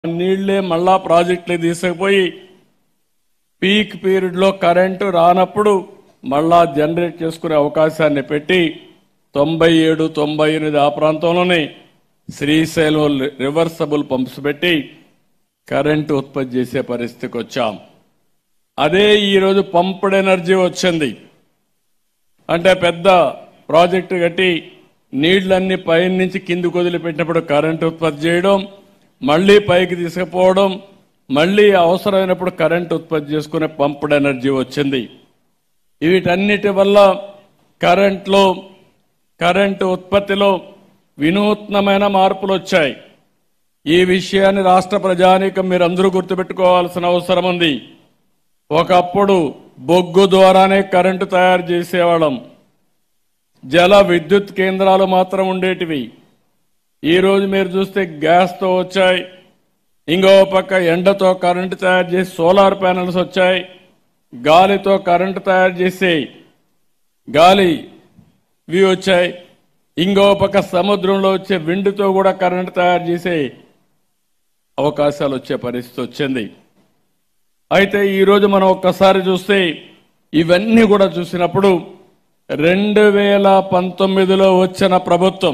నీళ్లే మళ్ళా ప్రాజెక్టులు తీసుకుపోయి పీక్ పీరియడ్ లో కరెంటు రానప్పుడు మళ్ళా జనరేట్ చేసుకునే అవకాశాన్ని పెట్టి తొంభై ఏడు తొంభై ఎనిమిది ఆ ప్రాంతంలోనే శ్రీశైలం రివర్సబుల్ పంప్స్ పెట్టి కరెంటు ఉత్పత్తి చేసే పరిస్థితికి వచ్చాం అదే ఈరోజు పంప్డ్ ఎనర్జీ వచ్చింది అంటే పెద్ద ప్రాజెక్టు కట్టి నీళ్లన్నీ పైన నుంచి కిందికి వదిలిపెట్టినప్పుడు కరెంటు ఉత్పత్తి చేయడం మళ్ళీ పైకి తీసుకుపోవడం మళ్ళీ అవసరమైనప్పుడు కరెంటు ఉత్పత్తి చేసుకునే పంప్డ్ ఎనర్జీ వచ్చింది వీటన్నిటి వల్ల కరెంట్లో కరెంటు ఉత్పత్తిలో వినూత్నమైన మార్పులు వచ్చాయి ఈ విషయాన్ని రాష్ట్ర ప్రజానీకం మీరు అందరూ గుర్తుపెట్టుకోవాల్సిన అవసరం ఉంది ఒకప్పుడు బొగ్గు ద్వారానే కరెంటు తయారు చేసేవాళ్ళం జల విద్యుత్ కేంద్రాలు మాత్రం ఉండేటివి ఈ రోజు మీరు చూస్తే గ్యాస్తో వచ్చాయి ఇంకో పక్క ఎండతో కరెంటు తయారు చేసి సోలార్ ప్యానెల్స్ వచ్చాయి గాలితో కరెంటు తయారు చేసే గాలి ఇవి వచ్చాయి ఇంకో పక్క సముద్రంలో వచ్చే విండుతో కూడా కరెంటు తయారు చేసే అవకాశాలు వచ్చే పరిస్థితి వచ్చింది అయితే ఈరోజు మనం ఒక్కసారి చూస్తే ఇవన్నీ కూడా చూసినప్పుడు రెండు వేల పంతొమ్మిదిలో వచ్చిన ప్రభుత్వం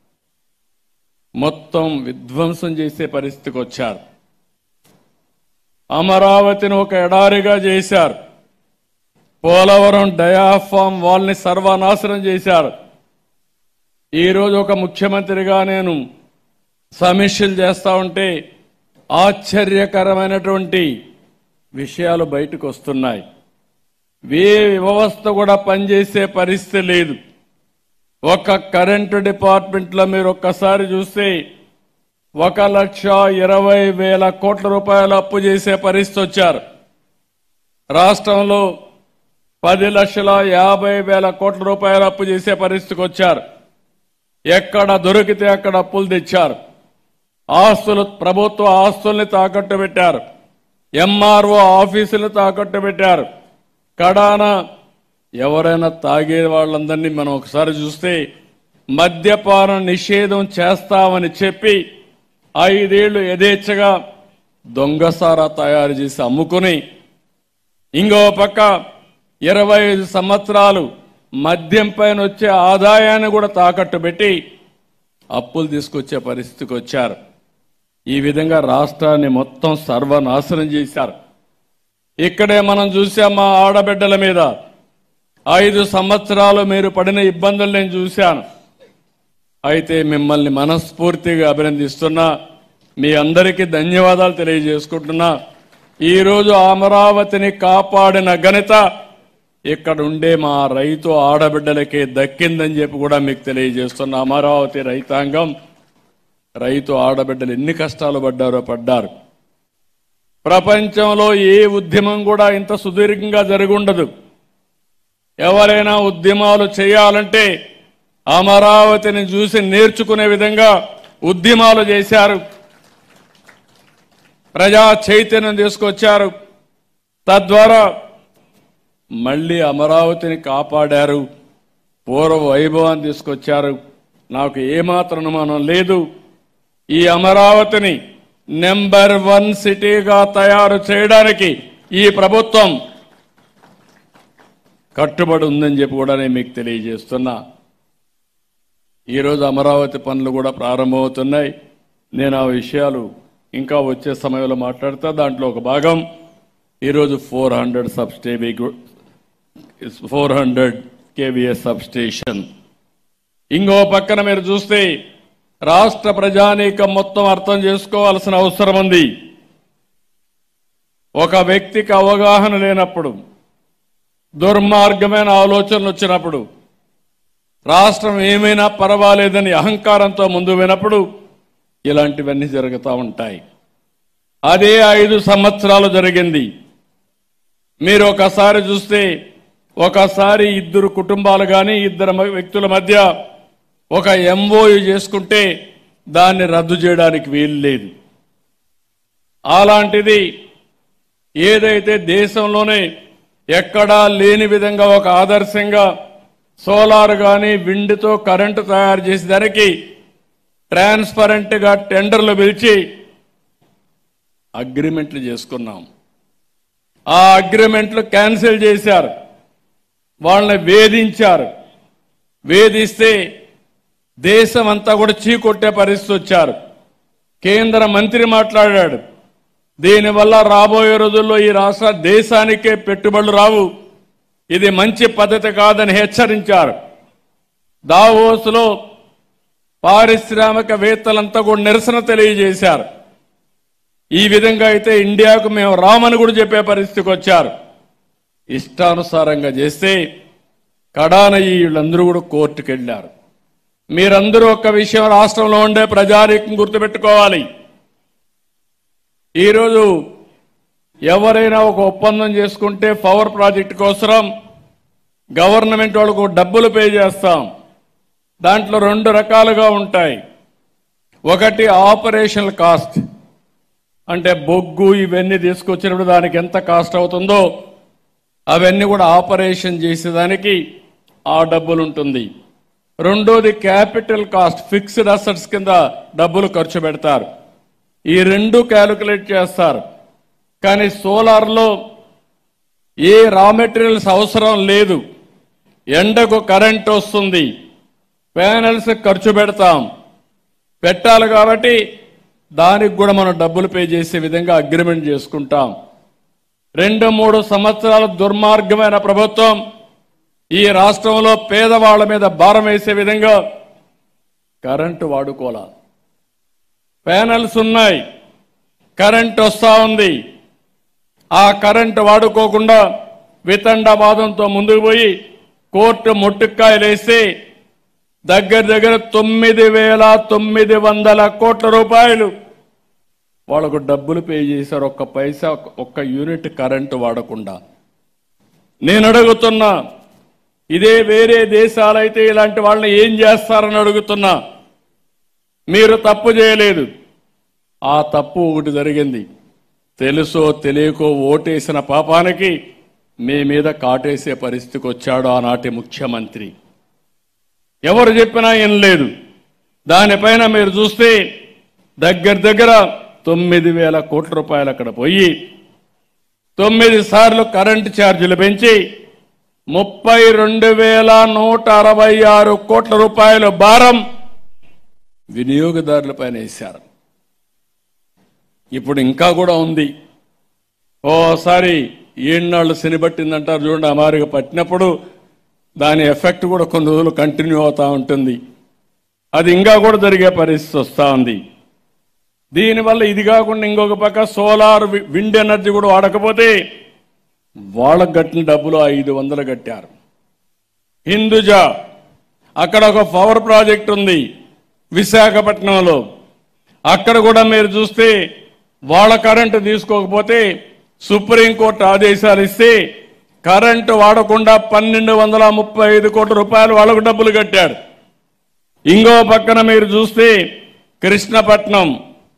మొత్తం విధ్వంసం చేసే పరిస్థితికి వచ్చారు అమరావతిని ఒక ఎడారిగా చేశారు పోలవరం డయాఫామ్ వాళ్ళని సర్వనాశనం చేశారు ఈరోజు ఒక ముఖ్యమంత్రిగా నేను సమీక్షలు చేస్తా ఉంటే ఆశ్చర్యకరమైనటువంటి విషయాలు బయటకు వస్తున్నాయి ఏ వ్యవస్థ కూడా పనిచేసే పరిస్థితి లేదు ఒక కరెంటు డిపార్ట్మెంట్లో మీరు ఒక్కసారి చూస్తే ఒక లక్ష ఇరవై వేల కోట్ల రూపాయలు అప్పు చేసే పరిస్థితి వచ్చారు రాష్ట్రంలో పది లక్షల యాభై వేల కోట్ల రూపాయలు అప్పు చేసే పరిస్థితికి వచ్చారు ఎక్కడ దొరికితే అక్కడ అప్పులు తెచ్చారు ఆస్తులు ప్రభుత్వ ఆస్తుల్ని తాకట్టు పెట్టారు ఎంఆర్ఓ ఆఫీసులు తాకట్టు పెట్టారు కడాన ఎవరైనా తాగే వాళ్ళందరినీ మనం ఒకసారి చూస్తే మద్యపాన నిషేధం చేస్తామని చెప్పి ఐదేళ్లు యథేచ్ఛగా దొంగసారా తయారు చేసి అమ్ముకుని ఇంకో పక్క ఇరవై ఐదు సంవత్సరాలు మద్యం పైన వచ్చే ఆదాయాన్ని కూడా తాకట్టు పెట్టి అప్పులు తీసుకొచ్చే పరిస్థితికి వచ్చారు ఈ విధంగా రాష్ట్రాన్ని మొత్తం సర్వనాశనం చేశారు ఇక్కడే మనం చూసాం మా ఆడబిడ్డల మీద ఐదు సంవత్సరాలు మీరు పడిన ఇబ్బందులు నేను చూశాను అయితే మిమ్మల్ని మనస్ఫూర్తిగా అభినందిస్తున్నా మీ అందరికీ ధన్యవాదాలు తెలియజేసుకుంటున్నా ఈరోజు అమరావతిని కాపాడిన ఘనత ఇక్కడ ఉండే మా రైతు ఆడబిడ్డలకే దక్కిందని చెప్పి కూడా మీకు తెలియజేస్తున్న అమరావతి రైతాంగం రైతు ఆడబిడ్డలు ఎన్ని కష్టాలు పడ్డారో పడ్డారు ప్రపంచంలో ఏ ఉద్యమం కూడా ఇంత సుదీర్ఘంగా జరుగుండదు ఎవరైనా ఉద్యమాలు చేయాలంటే అమరావతిని చూసి నేర్చుకునే విధంగా ఉద్యమాలు చేశారు ప్రజా చైతన్యం తీసుకొచ్చారు తద్వారా మళ్ళీ అమరావతిని కాపాడారు పూర్వ వైభవాన్ని తీసుకొచ్చారు నాకు ఏమాత్రం అనుమానం లేదు ఈ అమరావతిని నెంబర్ వన్ సిటీగా తయారు చేయడానికి ఈ ప్రభుత్వం కట్టుబడి ఉందని చెప్పి కూడా నేను మీకు తెలియజేస్తున్నా ఈరోజు అమరావతి పనులు కూడా ప్రారంభమవుతున్నాయి నేను ఆ విషయాలు ఇంకా వచ్చే సమయంలో మాట్లాడతా దాంట్లో ఒక భాగం ఈరోజు ఫోర్ హండ్రెడ్ సబ్ స్టేబీ four hundred KVs sub station ఇంకో పక్కన మీరు చూస్తే రాష్ట్ర ప్రజానీకం మొత్తం అర్థం చేసుకోవాల్సిన అవసరం ఉంది ఒక వ్యక్తికి అవగాహన లేనప్పుడు దుర్మార్గమైన ఆలోచనలు వచ్చినప్పుడు రాష్ట్రం ఏమైనా పర్వాలేదని అహంకారంతో ముందు వినప్పుడు ఇలాంటివన్నీ జరుగుతూ ఉంటాయి అదే ఐదు సంవత్సరాలు జరిగింది మీరు ఒకసారి చూస్తే ఒకసారి ఇద్దరు కుటుంబాలు కానీ ఇద్దరు మ- వ్యక్తుల మధ్య ఒక ఎంఓయు చేసుకుంటే దాన్ని రద్దు చేయడానికి వీలు లేదు అలాంటిది ఏదైతే దేశంలోనే ఎక్కడా లేని విధంగా ఒక ఆదర్శంగా సోలార్ కానీ విండ్తో కరెంటు తయారు చేసేదానికి ట్రాన్స్పరెంట్ గా టెండర్లు పిలిచి అగ్రిమెంట్లు చేసుకున్నాం ఆ అగ్రిమెంట్లు క్యాన్సిల్ చేశారు వాళ్ళని వేధించారు వేధిస్తే దేశం అంతా కూడా చీకొట్టే పరిస్థితి వచ్చారు కేంద్ర మంత్రి మాట్లాడాడు దీనివల్ల రాబోయే రోజుల్లో ఈ రాష్ట్ర దేశానికే పెట్టుబడులు రావు ఇది మంచి పద్ధతి కాదని హెచ్చరించారు దావోస్లో పారిశ్రామికవేత్తలంతా కూడా నిరసన తెలియజేశారు ఈ విధంగా అయితే ఇండియాకు మేము రామని కూడా చెప్పే పరిస్థితికి వచ్చారు ఇష్టానుసారంగా చేస్తే కడాన ఈ వీళ్ళందరూ కూడా కోర్టుకు వెళ్ళారు మీరందరూ ఒక్క విషయం రాష్ట్రంలో ఉండే ప్రజానీకం గుర్తుపెట్టుకోవాలి ఈరోజు ఎవరైనా ఒక ఒప్పందం చేసుకుంటే పవర్ ప్రాజెక్ట్ కోసం గవర్నమెంట్ వాళ్ళకు డబ్బులు పే చేస్తాం దాంట్లో రెండు రకాలుగా ఉంటాయి ఒకటి ఆపరేషనల్ కాస్ట్ అంటే బొగ్గు ఇవన్నీ తీసుకొచ్చినప్పుడు దానికి ఎంత కాస్ట్ అవుతుందో అవన్నీ కూడా ఆపరేషన్ చేసేదానికి ఆ డబ్బులు ఉంటుంది రెండోది క్యాపిటల్ కాస్ట్ ఫిక్స్డ్ అసెట్స్ కింద డబ్బులు ఖర్చు పెడతారు ఈ రెండు క్యాలిక్యులేట్ చేస్తారు కానీ సోలార్లో ఏ రా మెటీరియల్స్ అవసరం లేదు ఎండకు కరెంట్ వస్తుంది ప్యానెల్స్ ఖర్చు పెడతాం పెట్టాలి కాబట్టి దానికి కూడా మనం డబ్బులు పే చేసే విధంగా అగ్రిమెంట్ చేసుకుంటాం రెండు మూడు సంవత్సరాల దుర్మార్గమైన ప్రభుత్వం ఈ రాష్ట్రంలో పేదవాళ్ల మీద భారం వేసే విధంగా కరెంటు వాడుకోవాలి ప్యానెల్స్ ఉన్నాయి కరెంట్ వస్తా ఉంది ఆ కరెంటు వాడుకోకుండా వితండవాదంతో ముందుకు పోయి కోర్టు ముట్టుకాయలేసి దగ్గర దగ్గర తొమ్మిది వేల తొమ్మిది వందల కోట్ల రూపాయలు వాళ్ళకు డబ్బులు పే చేశారు ఒక్క పైసా ఒక్క యూనిట్ కరెంటు వాడకుండా నేను అడుగుతున్నా ఇదే వేరే దేశాలైతే ఇలాంటి వాళ్ళని ఏం చేస్తారని అడుగుతున్నా మీరు తప్పు చేయలేదు ఆ తప్పు ఒకటి జరిగింది తెలుసో తెలియకో ఓటేసిన పాపానికి మీ మీద కాటేసే పరిస్థితికి వచ్చాడు ఆనాటి ముఖ్యమంత్రి ఎవరు చెప్పినా ఏం లేదు దానిపైన మీరు చూస్తే దగ్గర దగ్గర తొమ్మిది వేల కోట్ల రూపాయలు అక్కడ పోయి తొమ్మిది సార్లు కరెంటు ఛార్జీలు పెంచి ముప్పై రెండు వేల నూట అరవై ఆరు కోట్ల రూపాయల భారం వినియోగదారులపైన వేశారు ఇప్పుడు ఇంకా కూడా ఉంది ఓసారి ఏన్నాళ్ళు శనిపట్టిందంటారు చూడండి అమారిగా పట్టినప్పుడు దాని ఎఫెక్ట్ కూడా కొన్ని రోజులు కంటిన్యూ అవుతా ఉంటుంది అది ఇంకా కూడా జరిగే పరిస్థితి వస్తూ ఉంది దీనివల్ల ఇది కాకుండా ఇంకొక పక్క సోలార్ వి- విండ్ ఎనర్జీ కూడా వాడకపోతే వాళ్ళకు కట్టిన డబ్బులు ఐదు వందలు కట్టారు హిందూజా అక్కడ ఒక పవర్ ప్రాజెక్ట్ ఉంది విశాఖపట్నంలో అక్కడ కూడా మీరు చూస్తే వాళ్ళ కరెంటు తీసుకోకపోతే సుప్రీంకోర్టు ఆదేశాలు ఇస్తే కరెంటు వాడకుండా పన్నెండు వందల ముప్పై ఐదు కోట్ల రూపాయలు వాళ్ళకు డబ్బులు కట్టాడు ఇంకో పక్కన మీరు చూస్తే కృష్ణపట్నం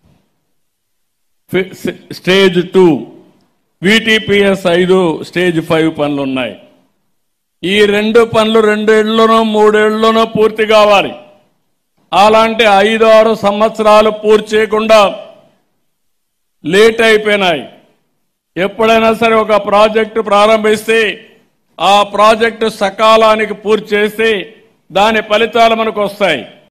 ఫి- స్- స్టేజ్ టూ విటిపిఎస్ ఐదు స్టేజ్ ఫైవ్ పనులు ఉన్నాయి ఈ రెండు పనులు రెండేళ్లనో మూడేళ్లనో పూర్తి కావాలి అలాంటి ఐదు ఆరు సంవత్సరాలు పూర్తి చేయకుండా లేట్ అయిపోయినాయి ఎప్పుడైనా సరే ఒక ప్రాజెక్టు ప్రారంభిస్తే ఆ ప్రాజెక్టు సకాలానికి పూర్తి చేస్తే దాని ఫలితాలు మనకు వస్తాయి